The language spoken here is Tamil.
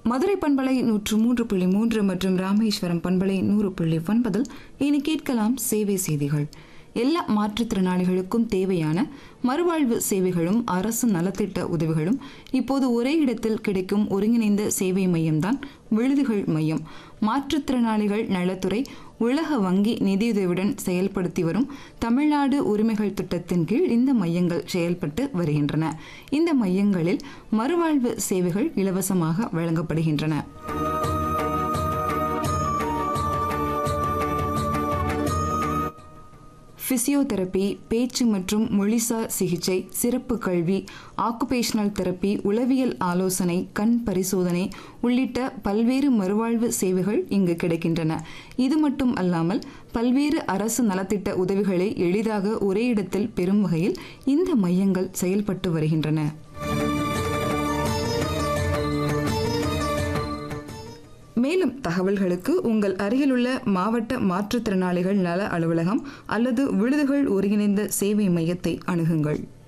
மதுரை பண்பலை நூற்று மூன்று புள்ளி மூன்று மற்றும் ராமேஸ்வரம் பண்பலை நூறு புள்ளி ஒன்பதில் இனி கேட்கலாம் சேவை செய்திகள் எல்லா மாற்றுத்திறனாளிகளுக்கும் தேவையான மறுவாழ்வு சேவைகளும் அரசு நலத்திட்ட உதவிகளும் இப்போது ஒரே இடத்தில் கிடைக்கும் ஒருங்கிணைந்த சேவை மையம்தான் விழுதுகள் மையம் மாற்றுத்திறனாளிகள் நலத்துறை உலக வங்கி நிதியுதவியுடன் செயல்படுத்தி வரும் தமிழ்நாடு உரிமைகள் திட்டத்தின் கீழ் இந்த மையங்கள் செயல்பட்டு வருகின்றன இந்த மையங்களில் மறுவாழ்வு சேவைகள் இலவசமாக வழங்கப்படுகின்றன பிசியோதெரப்பி பேச்சு மற்றும் மொழிசார் சிகிச்சை சிறப்பு கல்வி ஆக்குபேஷனல் தெரப்பி உளவியல் ஆலோசனை கண் பரிசோதனை உள்ளிட்ட பல்வேறு மறுவாழ்வு சேவைகள் இங்கு கிடைக்கின்றன இது மட்டும் அல்லாமல் பல்வேறு அரசு நலத்திட்ட உதவிகளை எளிதாக ஒரே இடத்தில் பெறும் வகையில் இந்த மையங்கள் செயல்பட்டு வருகின்றன மேலும் தகவல்களுக்கு உங்கள் அருகிலுள்ள மாவட்ட மாற்றுத்திறனாளிகள் நல அலுவலகம் அல்லது விழுதுகள் ஒருங்கிணைந்த சேவை மையத்தை அணுகுங்கள்